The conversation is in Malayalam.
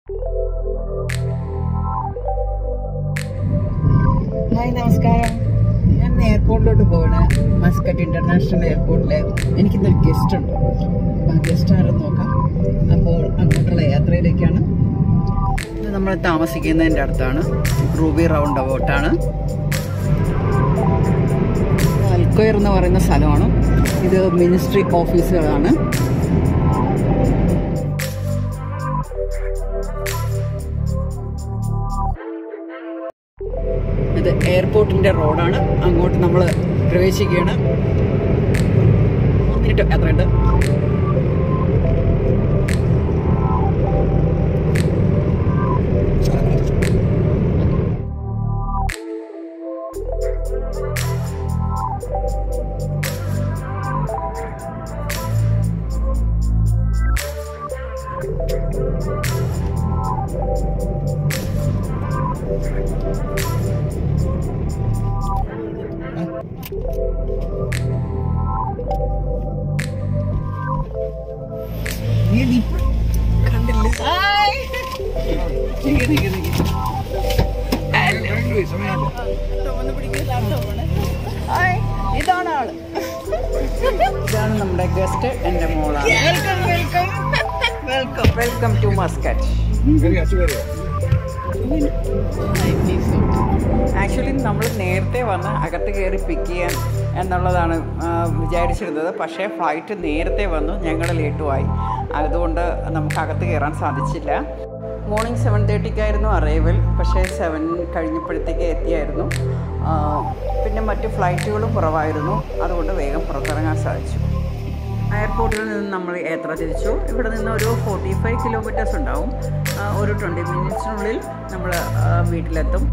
ഹായ് നമസ്കാരം ഞാൻ എയർപോർട്ടിലോട്ട് പോവാണ് മസ്കറ്റ് ഇന്റർനാഷണൽ എയർപോർട്ടിൽ എനിക്കിന്നൊരു ഗസ്റ്റ് ഉണ്ട് അപ്പം ഗസ്റ്റ് ആരെന്ന് നോക്കാം അപ്പോൾ അങ്ങോട്ടുള്ള യാത്രയിലേക്കാണ് ഇത് നമ്മൾ താമസിക്കുന്നതിൻ്റെ അടുത്താണ് റൂബി റൗണ്ട് അബൌട്ടാണ് അൽക്കൊയർ എന്ന് പറയുന്ന സ്ഥലമാണ് ഇത് മിനിസ്ട്രി ഓഫീസുകളാണ് ഇത് എയർപോർട്ടിന്റെ റോഡാണ് അങ്ങോട്ട് നമ്മൾ പ്രവേശിക്കുകയാണ് മിനിറ്റ് യാത്രയുണ്ട് കണ്ടില്ല നിക്ക് നിക്ക് നിക്ക്. ഹായ്, ഇതാണ് ആള് ഇതാണ് നമ്മുടെ ഗസ്റ്റ് എന്റെ മോളാണ് welcome welcome welcome welcome to Muscat actually നമ്മൾ നേരത്തെ വന്ന് അകത്ത് കയറി പിക്ക് ചെയ്യാൻ എന്നുള്ളതാണ് ആ, വിചാരിച്ചിരുന്നത് പക്ഷേ ഫ്ലൈറ്റ് നേരത്തെ വന്നു ഞങ്ങൾ ലേറ്റുമായി അതുകൊണ്ട് നമുക്ക് അകത്ത് കയറാൻ സാധിച്ചില്ല മോർണിംഗ് സെവൻ തേർട്ടിക്കായിരുന്നു അറൈവൽ പക്ഷേ സെവൻ കഴിഞ്ഞപ്പോഴത്തേക്ക് എത്തിയായിരുന്നു ആ, പിന്നെ മറ്റ് ഫ്ലൈറ്റുകളും കുറവായിരുന്നു അതുകൊണ്ട് വേഗം പുറത്തിറങ്ങാൻ സാധിച്ചു എയർപോർട്ടിൽ നിന്ന് നമ്മൾ യാത്ര തിരിച്ചു ഇവിടെ നിന്ന് ഒരു ഫോർട്ടി ഫൈവ് കിലോമീറ്റേഴ്സ് ഉണ്ടാവും ആ, ഒരു ട്വൻറ്റി മിനിറ്റ്സിനുള്ളിൽ നമ്മൾ വീട്ടിലെത്തും